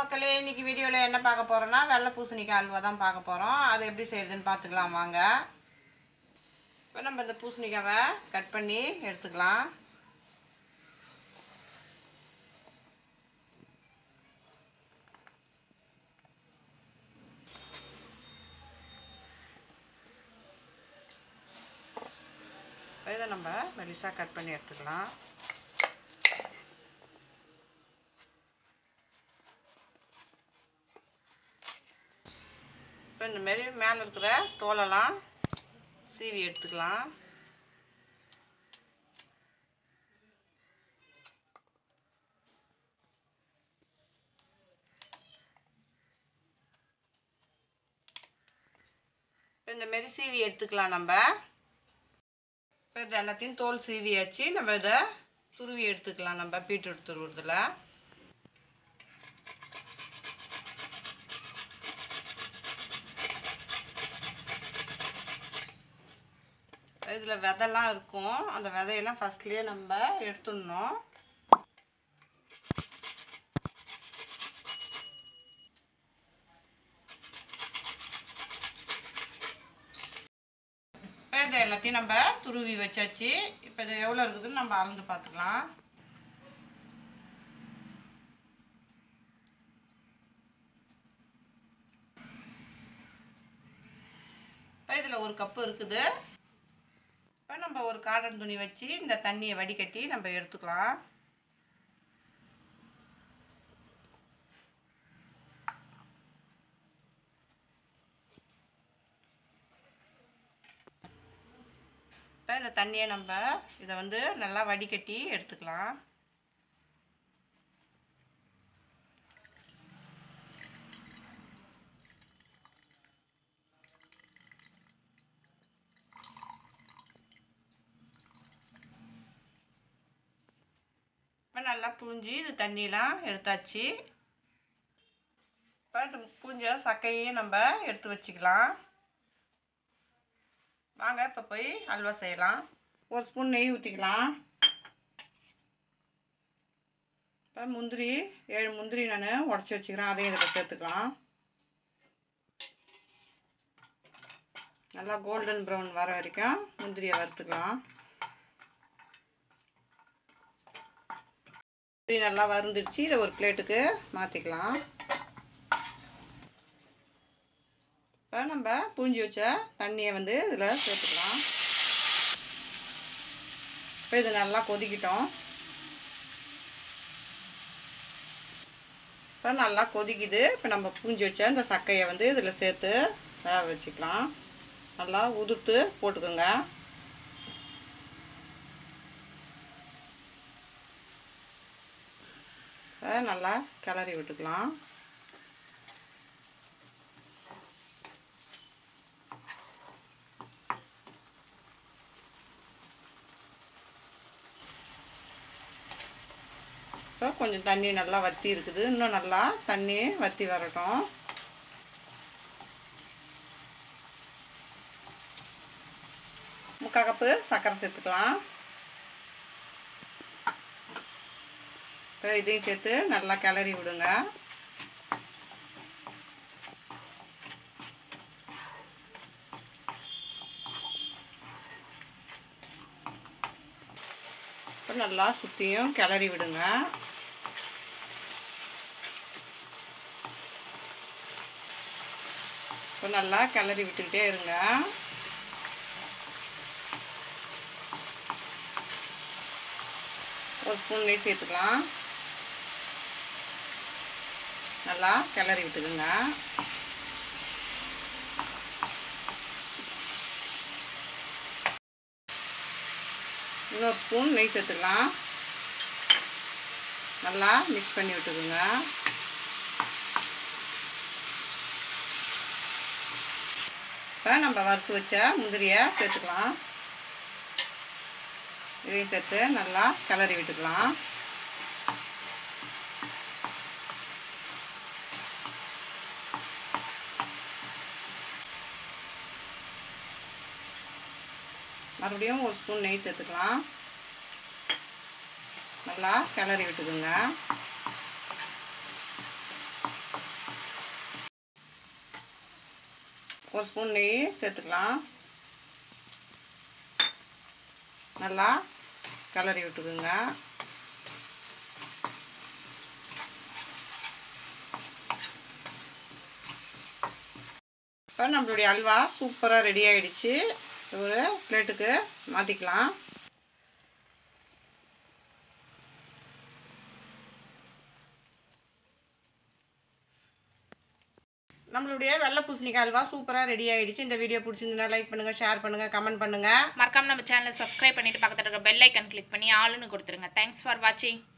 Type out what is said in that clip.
மக்களே இன்னைக்கு வீடியோவில் என்ன பார்க்க போகிறோன்னா வெள்ளை பூசணிக்காய் அல்வா தான் பார்க்க போகிறோம் அதை எப்படி செய்யறதுன்னு பார்த்துக்கலாம் வாங்க இப்போ நம்ம இந்த பூசணிக்காவை கட் பண்ணி எடுத்துக்கலாம் இப்போ இதை நம்ம மெலிசாக கட் பண்ணி எடுத்துக்கலாம் இப்போ இந்த மாரி மேலே இருக்கிற தோலெல்லாம் சீவி எடுத்துக்கலாம் இப்போ இந்த மாரி சீவி எடுத்துக்கலாம் நம்ம இப்போ இது எல்லாத்தையும் தோல் சீவியாச்சு நம்ம இதை துருவி எடுத்துக்கலாம் நம்ம பீட்ரூட் துருவுறதுல இதில் விதைலாம் இருக்கும் அந்த விதையெல்லாம் ஃபஸ்ட்லேயே நம்ம எடுத்துடணும் இப்போ இதை எல்லாத்தையும் நம்ம துருவி வச்சாச்சு இப்போ இது எவ்வளோ இருக்குதுன்னு நம்ம அளந்து பார்த்துக்கலாம் இப்போ இதில் ஒரு கப்பு இருக்குது இப்போ நம்ம ஒரு காட்டன் துணி வச்சு இந்த தண்ணியை வடிகட்டி நம்ம எடுத்துக்கலாம் இப்போ இந்த தண்ணியை நம்ம இதை வந்து நல்லா வடிகட்டி எடுத்துக்கலாம் இப்போ நல்லா புழிஞ்சி இது தண்ணியெலாம் எடுத்தாச்சு இப்போ இந்த புழிஞ்ச சக்கையும் நம்ம எடுத்து வச்சுக்கலாம் வாங்க இப்போ போய் அல்வா செய்யலாம் ஒரு ஸ்பூன் நெய் ஊற்றிக்கலாம் இப்போ முந்திரி ஏழு முந்திரி நான் உடச்சி வச்சுக்கிறேன் அதையும் இதில் சேர்த்துக்கலாம் நல்லா கோல்டன் ப்ரௌன் வர வரைக்கும் முந்திரியை வறுத்துக்கலாம் முந்திரி நல்லா வறுந்துடுச்சு இதை ஒரு பிளேட்டுக்கு மாற்றிக்கலாம் இப்போ நம்ம பூஞ்சி வச்ச தண்ணியை வந்து இதில் சேர்த்துக்கலாம் இப்போ இது நல்லா கொதிக்கிட்டோம் இப்போ நல்லா கொதிக்குது இப்போ நம்ம பூஞ்சி வச்ச இந்த சக்கையை வந்து இதில் சேர்த்து வேக வச்சுக்கலாம் நல்லா உதுர்த்து போட்டுக்கோங்க நல்லா கிளறி விட்டுக்கலாம் இப்போ கொஞ்சம் தண்ணி நல்லா வற்றி இருக்குது இன்னும் நல்லா தண்ணி வற்றி வரட்டும் முக்கால் கப்பு சர்க்கரை சேர்த்துக்கலாம் இப்போ இதையும் சேர்த்து நல்லா கிளறி விடுங்க இப்போ நல்லா சுற்றியும் கிளறி விடுங்க இப்போ நல்லா கிளறி விட்டுக்கிட்டே இருங்க ஒரு ஸ்பூன் நெய் சேர்த்துக்கலாம் நல்லா கிளறி விட்டுக்குங்க இன்னொரு ஸ்பூன் நெய் சேர்த்துக்கலாம் நல்லா மிக்ஸ் பண்ணி விட்டுக்குங்க இப்போ நம்ம வறுத்து வச்ச முந்திரியை சேர்த்துக்கலாம் இதையும் சேர்த்து நல்லா கிளறி விட்டுக்கலாம் மறுபடியும் ஒரு ஸ்பூன் நெய் சேர்த்துக்கலாம் நல்லா கிளறி விட்டுக்குங்க ஒரு ஸ்பூன் நெய் சேர்த்துக்கலாம் நல்லா கிளறி விட்டுக்குங்க இப்போ நம்மளுடைய அல்வா சூப்பராக ரெடி ஆயிடுச்சு ஒரு பிளேட்டுக்கு மாற்றிக்கலாம் நம்மளுடைய வெள்ளை பூசணிக்காய் அல்வா சூப்பராக ரெடி ஆயிடுச்சு இந்த வீடியோ பிடிச்சிருந்தா லைக் பண்ணுங்கள் ஷேர் பண்ணுங்கள் கமெண்ட் பண்ணுங்கள் மறக்காம நம்ம சேனலை சப்ஸ்கிரைப் பண்ணிட்டு பக்கத்துல இருக்க பெல் ஐக்கன் கிளிக் பண்ணி ஆளுன்னு கொடுத்துருங்க தேங்க்ஸ் ஃபார் வாட்சிங்